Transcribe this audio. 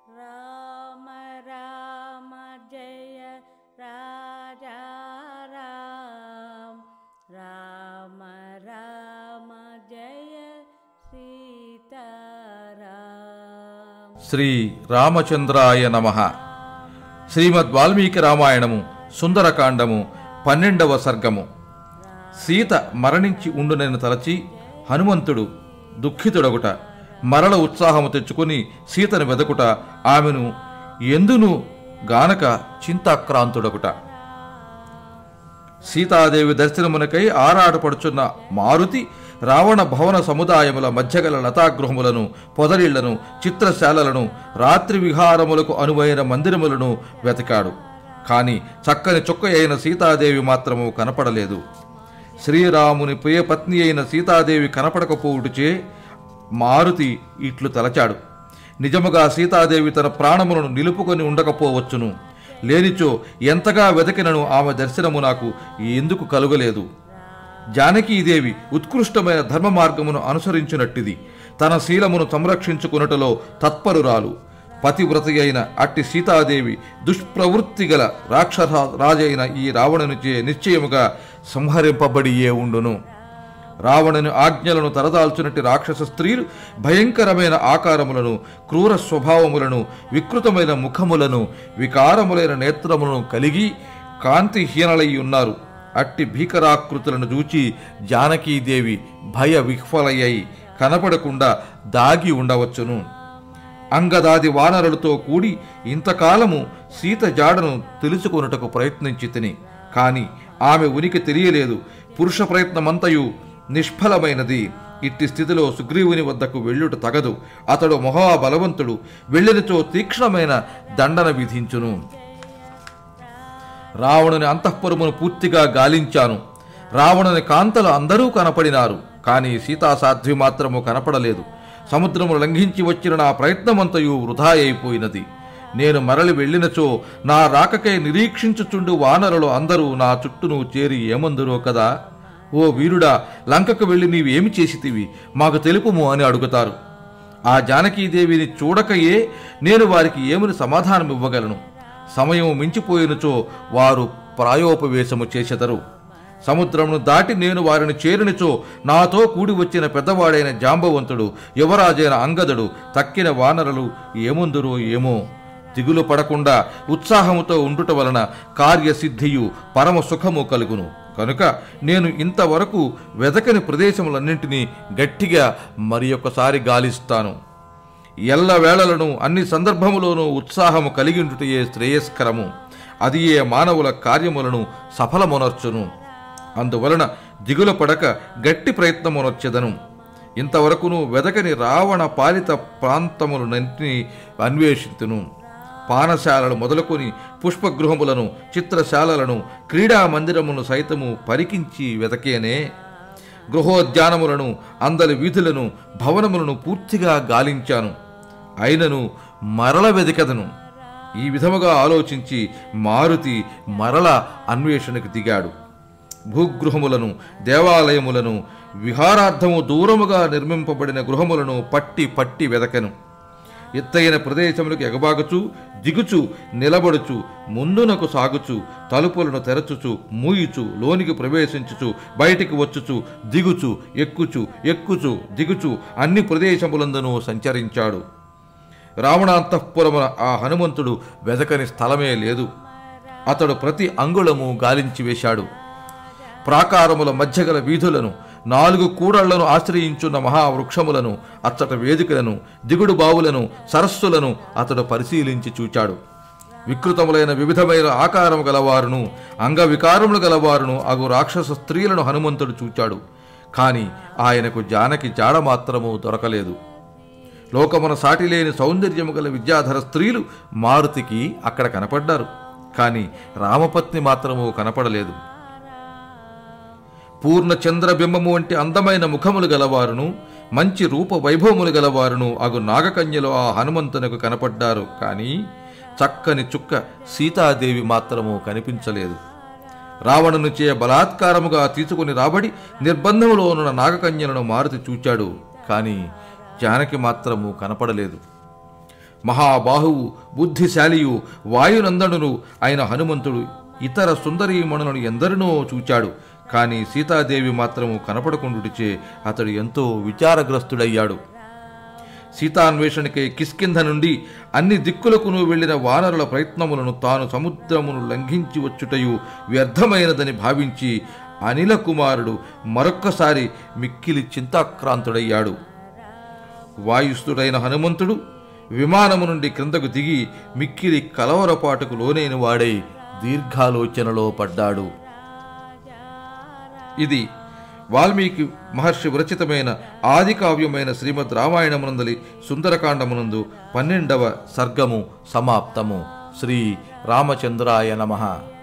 రామ రామ జయ రాజా రామ రామ రామ జయ సీతారామ శ్రీ రామచంద్రాయ నమ శ్రీమద్ వాల్మీకి రామాయణము సుందరకాండము పన్నెండవ సర్గము సీత మరణించి ఉండునని తలచి హనుమంతుడు దుఃఖితుడగుట మరల ఉత్సాహము తెచ్చుకుని సీతను వెదకుట ఆమెను ఎందును గానక చింతాక్రాంతుడగుట సీతాదేవి దర్శనమునకై ఆరాటపడుచున్న మారుతి రావణ భవన సముదాయముల మధ్యగల లతాగృహములను పొదరిళ్లను చిత్రశాలలను రాత్రి విహారములకు అనువైన మందిరములను వెతకాడు కాని చక్కని చొక్క అయిన సీతాదేవి మాత్రము కనపడలేదు శ్రీరాముని ప్రియపత్ని అయిన సీతాదేవి కనపడకపోవుటచే మారుతి ఇట్లు తలచాడు నిజముగా సీతాదేవి తన ప్రాణములను నిలుపుకొని ఉండకపోవచ్చును లేనిచో ఎంతగా వెతకినను ఆమె దర్శనము నాకు ఎందుకు కలుగలేదు జానకీదేవి ఉత్కృష్టమైన ధర్మ మార్గమును అనుసరించినట్టిది తన శీలమును సంరక్షించుకున్నటలో తత్పరురాలు పతివ్రత అయిన అట్టి సీతాదేవి దుష్ప్రవృత్తి గల రాక్షస రాజైన ఈ రావణునిచే నిశ్చయముగా సంహరింపబడియే ఉండును రావణుని ఆజ్ఞలను తరదాల్చునట్టి రాక్షస స్త్రీలు భయంకరమైన ఆకారములను క్రూర స్వభావములను వికృతమైన ముఖములను వికారములైన నేత్రములను కలిగి కాంతిహీనలై ఉన్నారు అట్టి భీకరాకృతులను చూచి జానకీదేవి భయ విహ్వలయ్యై కనపడకుండా దాగి ఉండవచ్చును అంగదాది వానరులతో కూడి ఇంతకాలము సీత జాడను తెలుసుకొనుటకు ప్రయత్నించి తిని కాని ఆమె ఉనికి తెలియలేదు పురుష ప్రయత్నమంతయు నిష్ఫలమైనది ఇట్టి స్థితిలో సుగ్రీవుని వద్దకు వెళ్ళుట తగదు అతడు మహాబలవంతుడు వెళ్ళినచో తీక్ష్ణమైన దండన విధించును రావణుని అంతఃపురమును పూర్తిగా గాలించాను రావణుని కాంతలు అందరూ కనపడినారు కానీ సీతాసాధ్వి మాత్రము కనపడలేదు సముద్రము లంఘించి వచ్చిన నా ప్రయత్నమంతయు వృధా అయిపోయినది నేను మరలి వెళ్ళినచో నా రాకకై నిరీక్షించుచుండు వానరులు అందరూ నా చుట్టూను చేరి ఏమందురో కదా ఓ వీరుడా లంకకు వెళ్ళి నీవేమి చేసితివి మాకు తెలుపుము అని అడుగుతారు ఆ జానకీదేవిని చూడకయే నేను వారికి ఏమని సమాధానం ఇవ్వగలను సమయం మించిపోయినచో వారు ప్రాయోపవేశము చేసెదరు సముద్రమును దాటి నేను వారిని చేరినచో నాతో కూడి వచ్చిన పెద్దవాడైన జాంబవంతుడు యువరాజైన అంగదుడు తక్కిన వానరులు ఏముందురో ఏమో దిగులు పడకుండా ఉత్సాహముతో ఉండుట వలన కార్యసిద్ధియు పరమ సుఖము కలుగును కనుక నేను ఇంతవరకు వెదకని ప్రదేశములన్నింటినీ గట్టిగా మరి ఒకసారి గాలిస్తాను ఎల్ల వేళలను అన్ని సందర్భములోనూ ఉత్సాహము కలిగిండుటయే శ్రేయస్కరము అది ఏ మానవుల కార్యములను సఫలమునర్చును అందువలన దిగుల పడక గట్టి ప్రయత్నమునొచ్చెదను ఇంతవరకును వెదకని రావణ పాలిత ప్రాంతములన్నింటినీ అన్వేషింతును పానశాలలు మొదలుకొని పుష్పగృహములను చిత్రశాలలను క్రీడా మందిరమును సైతము పరికించి వెతకేనే గృహోద్యానములను అందలి వీధులను భవనములను పూర్తిగా గాలించాను అయినను మరల వెదికదను ఈ విధముగా ఆలోచించి మారుతి మరల అన్వేషణకు దిగాడు భూగృహములను దేవాలయములను విహారార్థము దూరముగా నిర్మింపబడిన గృహములను పట్టి పట్టి వెదకను ఎత్తైన ప్రదేశములకు ఎగబాగుచు దిగుచు నిలబడుచు ముందునకు సాగుచు తలుపులను తెరచుచు మూయుచు లోనికి ప్రవేశించుచు బయటికి వచ్చుచు దిగుచు ఎక్కుచు ఎక్కుచు దిగుచు అన్ని ప్రదేశములందునూ సంచరించాడు రావణాంతఃపురమున ఆ హనుమంతుడు వెదకని స్థలమే లేదు అతడు ప్రతి అంగుళము గాలించి వేశాడు ప్రాకారముల మధ్యగల వీధులను నాలుగు కూడళ్లను ఆశ్రయించున్న మహావృక్షములను అచ్చట వేదికలను దిగుడు బావులను సరస్సులను అతడు పరిశీలించి చూచాడు వికృతములైన వివిధమైన ఆకారము గలవారును అంగవికారములు గలవారును అగు రాక్షస స్త్రీలను హనుమంతుడు చూచాడు కాని ఆయనకు జానకి జాడ మాత్రము దొరకలేదు లోకమున సాటిలేని సౌందర్యము గల విద్యాధర స్త్రీలు మారుతికి అక్కడ కనపడ్డారు కాని రామపత్ని మాత్రము కనపడలేదు పూర్ణ చంద్రబింబము వంటి అందమైన ముఖములు గలవారును మంచి రూప వైభవములు గలవారును అగు నాగకన్యలో ఆ హనుమంతునకు కనపడ్డారు కానీ చక్కని చుక్క సీతాదేవి మాత్రము కనిపించలేదు రావణుని చే బలాత్కారముగా తీసుకుని రాబడి నిర్బంధములో ఉన్న నాగకన్యలను మారుతి చూచాడు కాని జానకి మాత్రము కనపడలేదు మహాబాహువు బుద్ధిశాలియు వాయునందనుడు అయిన హనుమంతుడు ఇతర సుందరీమణులను ఎందరినో చూచాడు కానీ సీతాదేవి మాత్రము కనపడకుండుటిచే అతడు ఎంతో విచారగ్రస్తుడయ్యాడు సీతాన్వేషణకై కిష్కింధ నుండి అన్ని దిక్కులకును వెళ్లిన వానరుల ప్రయత్నములను తాను సముద్రమును లంఘించి వచ్చుటయు వ్యర్థమైనదని భావించి అనిల కుమారుడు మరొక్కసారి మిక్కిలి చింతాక్రాంతుడయ్యాడు వాయుస్తుడైన హనుమంతుడు విమానము నుండి క్రిందకు దిగి మిక్కిలి కలవరపాటుకు లోనైన వాడై దీర్ఘాలోచనలో పడ్డాడు ఇది వాల్మీకి మహర్షి విరచితమైన ఆది కావ్యమైన శ్రీమద్ రామాయణమునందలి సుందరకాండమునందు పన్నెండవ సర్గము సమాప్తము శ్రీ రామచంద్రాయ నమః